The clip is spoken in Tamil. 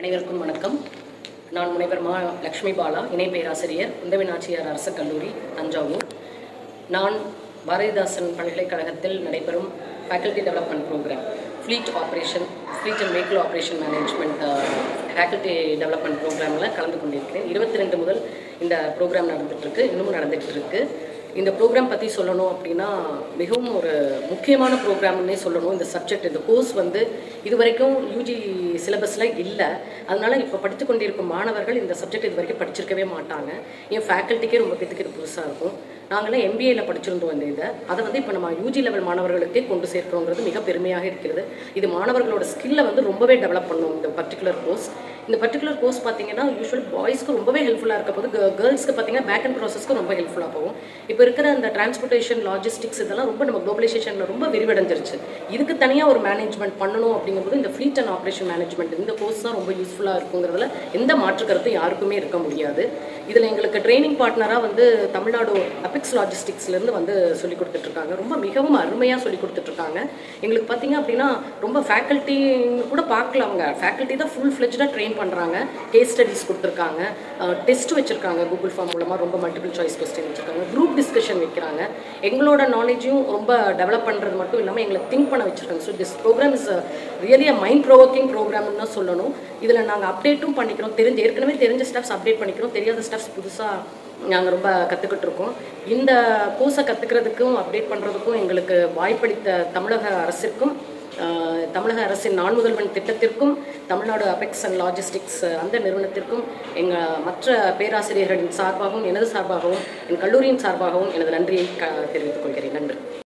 அனைவருக்கும் வணக்கம் நான் முனைவர் மா லக்ஷ்மி பாலா இணை பேராசிரியர் குந்தவி நாச்சியார் அரசு கல்லூரி தஞ்சாவூர் நான் பாரதிதாசன் பல்கலைக்கழகத்தில் நடைபெறும் faculty development programme fleet operation fleet and vehicle operation management faculty development ப்ரோக்ராமில் கலந்து கொண்டிருக்கிறேன் இருபத்தி ரெண்டு முதல் இந்த ப்ரோக்ராம் நடந்துட்டு இருக்கு இன்னமும் நடந்துகிட்டு இருக்கு இந்த ப்ரோக்ராம் பற்றி சொல்லணும் அப்படின்னா மிகவும் ஒரு முக்கியமான ப்ரோக்ராம்னே சொல்லணும் இந்த சப்ஜெக்ட் இந்த கோர்ஸ் வந்து இது வரைக்கும் யூஜி சிலபஸில் இல்லை அதனால இப்போ படித்து கொண்டிருக்கும் மாணவர்கள் இந்த சப்ஜெக்ட் இது வரைக்கும் படிச்சிருக்கவே மாட்டாங்க என் ஃபேக்கல்ட்டிக்கே ரொம்ப பேத்துக்கு இது புதுசாக இருக்கும் நாங்களாம் எம்பிஏல படிச்சிருந்தோம் இந்த இதை அதை வந்து இப்போ நம்ம யூஜி லெவல் மாணவர்களுக்கே கொண்டு சேர்க்கிறோங்கிறது மிக பெருமையாக இருக்கிறது இது மாணவர்களோட ஸ்கில்லை வந்து ரொம்பவே டெவலப் பண்ணும் இந்த பர்டிகுலர் கோர்ஸ் இந்த பர்டிகுலர் கோர்ஸ் பார்த்தீங்கன்னா யூஸ்வல் பாய்ஸ்க்கு ரொம்பவே ஹெல்ப்ஃபுல்லாக இருக்க போது கேர்ள்ஸ்க்கு பார்த்தீங்கன்னா பேக் அண்ட் ப்ராசஸ்க்கு ரொம்ப ஹெல்ப்ஃபுல்லாக போகும் இப்போ இருக்கிற அந்த டிரான்ஸ்போர்ட்டேஷன் லாஜிஸ்டிக்ஸ் இதெல்லாம் ரொம்ப நம்ம குளோபலைசேஷனில் ரொம்ப விரிவடைஞ்சிருச்சு இதுக்கு தனியாக ஒரு மேனேஜ்மெண்ட் பண்ணணும் அப்படிங்கும்போது இந்த ஃப்ளீட் அண்ட் ஆப்ரேஷன் மேனேஜ்மெண்ட் இந்த கோர்ஸ் தான் ரொம்ப யூஸ்ஃபுல்லாக இருக்குங்கிறதுல எந்த மாற்று கருத்தும் யாருக்குமே இருக்க முடியாது இதில் எங்களுக்கு ட்ரைனிங் பார்ட்னராக வந்து தமிழ்நாடு அபிக்ஸ் லாஜிஸ்டிக்ஸ்லேருந்து வந்து சொல்லி கொடுத்துட்ருக்காங்க ரொம்ப மிகவும் அருமையாக சொல்லி கொடுத்துட்ருக்காங்க எங்களுக்கு பார்த்தீங்க அப்படின்னா ரொம்ப ஃபேக்கல்ட்டி கூட பார்க்கல அவங்க ஃபேக்கல்ட்டி தான் ஃபுல் ஃப்ளெஜ்டாக ட்ரெயின் பண்ணுறாங்க கேஸ் ஸ்டடிஸ் கொடுத்துருக்காங்க டெஸ்ட் வச்சுருக்காங்க கூகுள் ஃபார்ம் மூலமாக ரொம்ப மல்டிபிள் சாய்ஸ் கொஸ்டின் வச்சுருக்காங்க குரூப் டிஸ்கஷன் வைக்கிறாங்க எங்களோட நாலேஜையும் ரொம்ப டெவலப் பண்ணுறது மட்டும் இல்லாமல் எங்களை திங்க் பண்ண வச்சுருக்காங்க so this programme is really a mind provoking ப்ரோக்ராம்னு தான் சொல்லணும் இதில் நாங்கள் அப்டேட்டும் பண்ணிக்கிறோம் தெரிஞ்ச ஏற்கனவே தெரிஞ்ச ஸ்டாஃப்ஸ் அப்டேட் பண்ணிக்கிறோம் தெரியாத ஸ்டாஃப்ஸ் புதுசாக நாங்கள் ரொம்ப கற்றுக்கிட்டு இருக்கோம் இந்த கோர்ஸை கற்றுக்கிறதுக்கும் அப்டேட் பண்ணுறதுக்கும் எங்களுக்கு வாய்ப்பளித்த தமிழக அரசிற்கும் ஆஹ், தமிழக அரசின் நான் முதல்வன் திட்டத்திற்கும் தமிழ்நாடு அபெக்ஸ் அண்ட் லாஜிஸ்டிக்ஸ் அந்த நிறுவனத்திற்கும் எங்கள் மற்ற பேராசிரியர்களின் சார்பாகவும் எனது சார்பாகவும் என் கல்லூரியின் சார்பாகவும் எனது நன்றியை க தெரிவித்துக் கொள்கிறேன் நன்றி